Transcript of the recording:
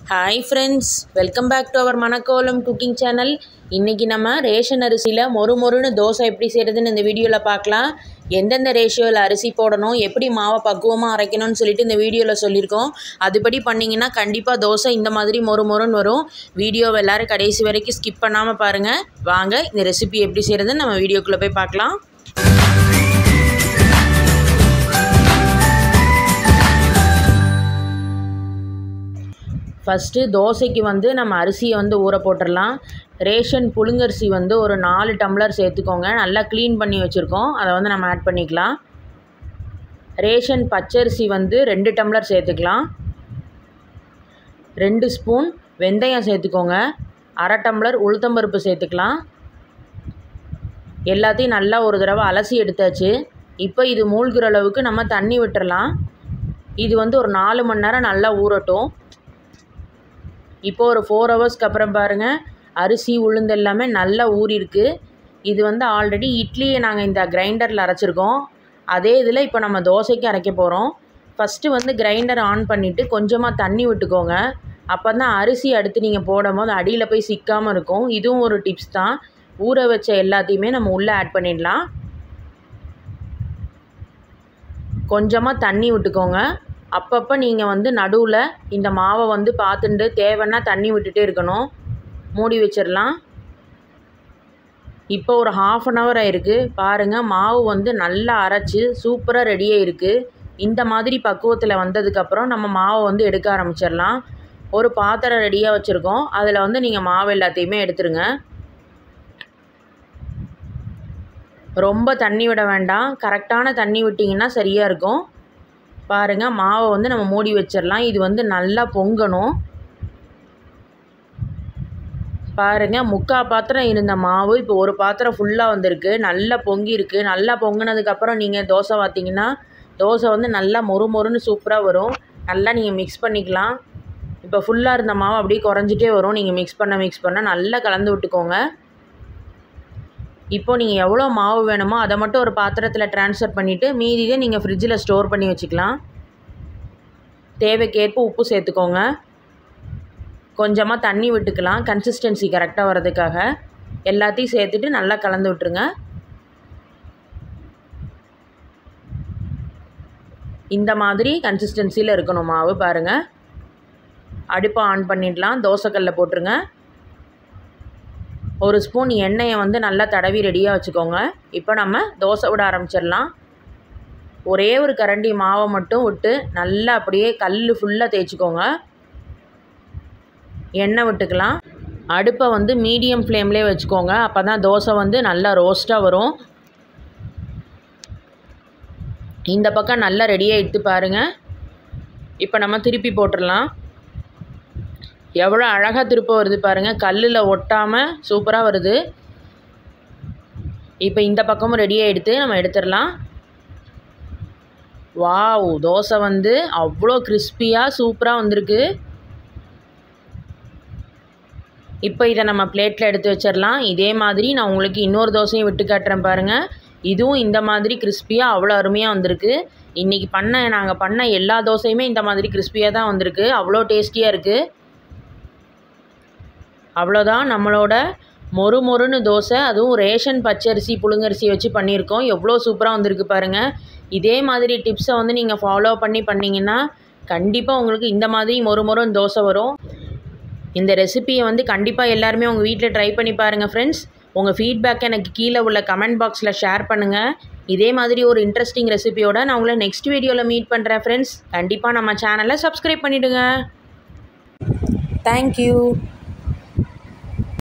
hi friends welcome back to our Manakkolam cooking channel இன்றைக்கி நம்ம ration அரிசியில் மொறு மொறுன்னு தோசை எப்படி செய்கிறதுன்னு இந்த வீடியோவில் பார்க்கலாம் எந்தெந்த ரேஷியோவில் அரிசி போடணும் எப்படி மாவை பக்குவமாக அரைக்கணும்னு சொல்லிட்டு இந்த வீடியோவில் சொல்லியிருக்கோம் அதுபடி பண்ணிங்கன்னா கண்டிப்பாக தோசை இந்த மாதிரி மொறு மொறுன்னு வரும் வீடியோவை எல்லோரும் கடைசி வரைக்கும் ஸ்கிப் பண்ணாமல் பாருங்கள் வாங்க இந்த ரெசிபி எப்படி செய்கிறதுன்னு நம்ம வீடியோக்குள்ளே போய் பார்க்கலாம் ஃபஸ்ட்டு தோசைக்கு வந்து நம்ம அரிசியை வந்து ஊற போட்டுடலாம் ரேஷன் புழுங்கரிசி வந்து ஒரு நாலு டம்ளர் சேர்த்துக்கோங்க நல்லா க்ளீன் பண்ணி வச்சுருக்கோம் அதை வந்து நம்ம ஆட் பண்ணிக்கலாம் ரேஷன் பச்சரிசி வந்து ரெண்டு டம்ளர் சேர்த்துக்கலாம் ரெண்டு ஸ்பூன் வெந்தயம் சேர்த்துக்கோங்க அரை டம்ளர் உளுத்தம்பருப்பு சேர்த்துக்கலாம் எல்லாத்தையும் நல்லா ஒரு தடவை அலசி எடுத்தாச்சு இப்போ இது மூழ்கிற அளவுக்கு நம்ம தண்ணி விட்டுறலாம் இது வந்து ஒரு நாலு மணி நேரம் நல்லா ஊறட்டும் இப்போ ஒரு ஃபோர் ஹவர்ஸ்க்கு அப்புறம் பாருங்கள் அரிசி உளுந்து எல்லாமே நல்லா ஊறிருக்கு இது வந்து ஆல்ரெடி இட்லியை நாங்கள் இந்த கிரைண்டரில் அரைச்சிருக்கோம் அதே இதில் இப்போ நம்ம தோசைக்கு அரைக்க போகிறோம் ஃபஸ்ட்டு வந்து கிரைண்டர் ஆன் பண்ணிவிட்டு கொஞ்சமாக தண்ணி விட்டுக்கோங்க அப்போ தான் அரிசி அடுத்து நீங்கள் போடும் போது அடியில் போய் சிக்காமல் இருக்கும் இதுவும் ஒரு டிப்ஸ் தான் ஊற வச்ச எல்லாத்தையுமே நம்ம உள்ளே ஆட் பண்ணிடலாம் கொஞ்சமாக தண்ணி விட்டுக்கோங்க அப்பப்போ நீங்கள் வந்து நடுவில் இந்த மாவை வந்து பார்த்துட்டு தேவைன்னா தண்ணி விட்டுட்டே இருக்கணும் மூடி வச்சிடலாம் இப்போ ஒரு ஹாஃப் அன் ஹவர் ஆயிருக்கு பாருங்கள் மாவு வந்து நல்லா அரைச்சி சூப்பராக ரெடியாக இருக்குது இந்த மாதிரி பக்குவத்தில் வந்ததுக்கப்புறம் நம்ம மாவை வந்து எடுக்க ஆரம்பிச்சிடலாம் ஒரு பாத்திரம் ரெடியாக வச்சுருக்கோம் அதில் வந்து நீங்கள் மாவு எல்லாத்தையுமே எடுத்துருங்க ரொம்ப தண்ணி விட வேண்டாம் கரெக்டான தண்ணி விட்டிங்கன்னா சரியாக இருக்கும் பாருங்கள் மாவை வந்து நம்ம மூடி வச்சிடலாம் இது வந்து நல்லா பொங்கணும் பாருங்கள் முக்கால் பாத்திரம் இருந்த மாவு இப்போ ஒரு பாத்திரம் ஃபுல்லாக வந்திருக்கு நல்லா பொங்கியிருக்கு நல்லா பொங்கினதுக்கப்புறம் நீங்கள் தோசை பார்த்தீங்கன்னா தோசை வந்து நல்லா மொறு மொறுன்னு சூப்பராக வரும் நல்லா நீங்கள் மிக்ஸ் பண்ணிக்கலாம் இப்போ ஃபுல்லாக இருந்த மாவு அப்படியே குறைஞ்சிட்டே வரும் நீங்கள் மிக்ஸ் பண்ண மிக்ஸ் பண்ண நல்லா கலந்து விட்டுக்கோங்க இப்போது நீங்கள் எவ்வளோ மாவு வேணுமோ அதை மட்டும் ஒரு பாத்திரத்தில் ட்ரான்ஸ்ஃபர் பண்ணிவிட்டு மீதியை நீங்கள் ஃப்ரிட்ஜில் ஸ்டோர் பண்ணி வச்சுக்கலாம் தேவைக்கேற்ப உப்பு சேர்த்துக்கோங்க கொஞ்சமாக தண்ணி விட்டுக்கலாம் கன்சிஸ்டன்சி கரெக்டாக வர்றதுக்காக எல்லாத்தையும் சேர்த்துட்டு நல்லா கலந்து விட்டுருங்க இந்த மாதிரி கன்சிஸ்டன்சியில் இருக்கணும் மாவு பாருங்கள் அடுப்பை ஆன் பண்ணிடலாம் தோசைக்கல்ல போட்டுருங்க ஒரு ஸ்பூன் எண்ணெயை வந்து நல்லா தடவி ரெடியாக வச்சுக்கோங்க இப்போ நம்ம தோசை விட ஆரம்பிச்சிடலாம் ஒரே ஒரு கரண்டி மாவை மட்டும் விட்டு நல்லா அப்படியே கல் ஃபுல்லாக தேய்ச்சிக்கோங்க எண்ணெய் விட்டுக்கலாம் அடுப்பை வந்து மீடியம் ஃப்ளேம்லேயே வச்சுக்கோங்க அப்போ தான் தோசை வந்து நல்லா ரோஸ்ட்டாக வரும் இந்த பக்கம் நல்லா ரெடியாக இட்டு பாருங்கள் இப்போ நம்ம திருப்பி போட்டுடலாம் எவ்வளோ அழகாக திருப்ப வருது பாருங்கள் கல்லில் ஒட்டாமல் சூப்பராக வருது இப்போ இந்த பக்கமும் ரெடியாக எடுத்து நம்ம எடுத்துடலாம் வாவ் தோசை வந்து அவ்வளோ கிறிஸ்பியாக சூப்பராக வந்திருக்கு இப்போ இதை நம்ம பிளேட்டில் எடுத்து வச்சிடலாம் இதே மாதிரி நான் உங்களுக்கு இன்னொரு தோசையும் விட்டு காட்டுறேன் பாருங்கள் இதுவும் இந்த மாதிரி கிறிஸ்பியாக அவ்வளோ அருமையாக வந்திருக்கு இன்றைக்கி பண்ண நாங்கள் பண்ண எல்லா தோசையுமே இந்த மாதிரி கிறிஸ்பியாக தான் வந்திருக்கு அவ்வளோ டேஸ்டியாக இருக்குது அவ்வளோதான் நம்மளோட மொறு மொறுன்னு தோசை அதுவும் ரேஷன் பச்சரிசி புழுங்கரிசி வச்சு பண்ணியிருக்கோம் எவ்வளோ சூப்பராக வந்திருக்கு பாருங்கள் இதே மாதிரி டிப்ஸை வந்து நீங்கள் ஃபாலோ பண்ணி பண்ணிங்கன்னா கண்டிப்பாக உங்களுக்கு இந்த மாதிரி மொறு மொறுன்னு தோசை வரும் இந்த ரெசிப்பியை வந்து கண்டிப்பாக எல்லாருமே உங்கள் வீட்டில் ட்ரை பண்ணி பாருங்கள் ஃப்ரெண்ட்ஸ் உங்கள் ஃபீட்பேக் எனக்கு கீழே உள்ள கமெண்ட் பாக்ஸில் ஷேர் பண்ணுங்கள் இதே மாதிரி ஒரு இன்ட்ரெஸ்டிங் ரெசிபியோட நான் உங்களை நெக்ஸ்ட் வீடியோவில் மீட் பண்ணுறேன் ஃப்ரெண்ட்ஸ் கண்டிப்பாக நம்ம சேனலை சப்ஸ்கிரைப் பண்ணிவிடுங்க தேங்க்யூ